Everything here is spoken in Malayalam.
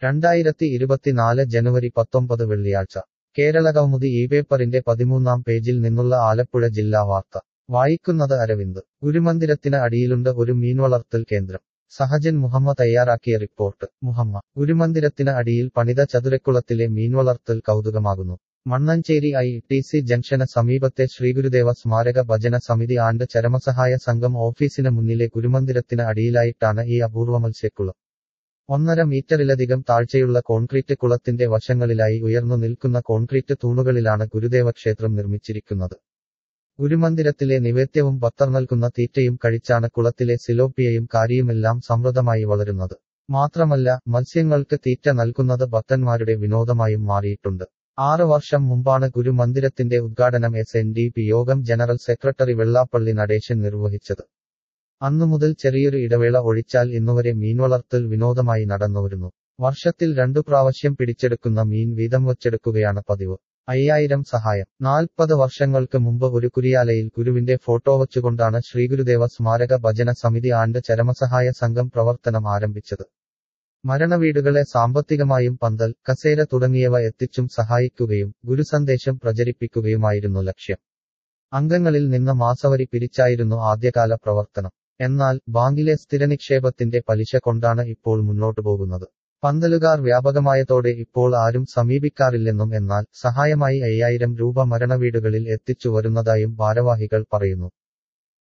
രണ്ടായിരത്തി ഇരുപത്തിനാല് ജനുവരി പത്തൊമ്പത് വെള്ളിയാഴ്ച കേരള കൗമുദി ഈ പേപ്പറിന്റെ പതിമൂന്നാം പേജിൽ നിന്നുള്ള ആലപ്പുഴ ജില്ലാ വാർത്ത വായിക്കുന്നത് അരവിന്ദ് ഗുരുമന്ദിരത്തിന് അടിയിലുണ്ട് ഒരു മീൻവളർത്തൽ കേന്ദ്രം സഹജൻ മുഹമ്മ തയ്യാറാക്കിയ റിപ്പോർട്ട് മുഹമ്മ ഗുരുമന്ദിരത്തിന് അടിയിൽ പണിത ചതുരക്കുളത്തിലെ മീൻവളർത്തൽ കൗതുകമാകുന്നു മണ്ണഞ്ചേരി ഐ ടി സി ജംഗ്ഷന് സമീപത്തെ ശ്രീഗുരുദേവ സ്മാരക ഭജന സമിതി ആൻഡ് ചരമസഹായ സംഘം ഓഫീസിന് മുന്നിലെ ഗുരുമന്ദിരത്തിന് അടിയിലായിട്ടാണ് ഈ അപൂർവ മത്സ്യക്കുളം ഒന്നര മീറ്ററിലധികം താഴ്ചയുള്ള കോൺക്രീറ്റ് കുളത്തിന്റെ വശങ്ങളിലായി ഉയർന്നു നിൽക്കുന്ന കോൺക്രീറ്റ് തൂണുകളിലാണ് ഗുരുദേവ ക്ഷേത്രം നിർമ്മിച്ചിരിക്കുന്നത് ഗുരുമന്ദിരത്തിലെ നിവേദ്യവും ഭക്തർ നൽകുന്ന തീറ്റയും കഴിച്ചാണ് കുളത്തിലെ സിലോപ്പിയയും കാരിയുമെല്ലാം സമൃദ്ധമായി വളരുന്നത് മാത്രമല്ല മത്സ്യങ്ങൾക്ക് തീറ്റ നൽകുന്നത് ഭക്തന്മാരുടെ വിനോദമായും മാറിയിട്ടുണ്ട് ആറ് വർഷം മുമ്പാണ് ഗുരുമന്ദിരത്തിന്റെ ഉദ്ഘാടനം എസ് എൻ ഡി പി യോഗം ജനറൽ സെക്രട്ടറി വെള്ളാപ്പള്ളി നടേശൻ നിർവഹിച്ചത് അന്നു മുതൽ ചെറിയൊരു ഇടവേള ഒഴിച്ചാൽ ഇന്നുവരെ മീൻവളർത്തൽ വിനോദമായി നടന്നുവരുന്നു വർഷത്തിൽ രണ്ടു പ്രാവശ്യം പിടിച്ചെടുക്കുന്ന മീൻ വീതം വച്ചെടുക്കുകയാണ് പതിവ് അയ്യായിരം സഹായം നാൽപ്പത് വർഷങ്ങൾക്ക് മുമ്പ് ഒരു കുരിയാലയിൽ ഗുരുവിന്റെ ഫോട്ടോ വച്ചുകൊണ്ടാണ് ശ്രീഗുരുദേവ സ്മാരക ഭജന സമിതി ആൻഡ് ചരമസഹായ സംഘം പ്രവർത്തനം ആരംഭിച്ചത് മരണവീടുകളെ സാമ്പത്തികമായും പന്തൽ കസേര തുടങ്ങിയവ എത്തിച്ചും സഹായിക്കുകയും ഗുരുസന്ദേശം പ്രചരിപ്പിക്കുകയുമായിരുന്നു ലക്ഷ്യം അംഗങ്ങളിൽ നിന്ന് മാസവരി പിരിച്ചായിരുന്നു ആദ്യകാല പ്രവർത്തനം എന്നാൽ ബാങ്കിലെ സ്ഥിരനിക്ഷേപത്തിന്റെ പലിശ കൊണ്ടാണ് ഇപ്പോൾ മുന്നോട്ടു പോകുന്നത് പന്തലുകാർ വ്യാപകമായതോടെ ഇപ്പോൾ ആരും സമീപിക്കാറില്ലെന്നും എന്നാൽ സഹായമായി അയ്യായിരം രൂപ മരണവീടുകളിൽ എത്തിച്ചു വരുന്നതായും ഭാരവാഹികൾ പറയുന്നു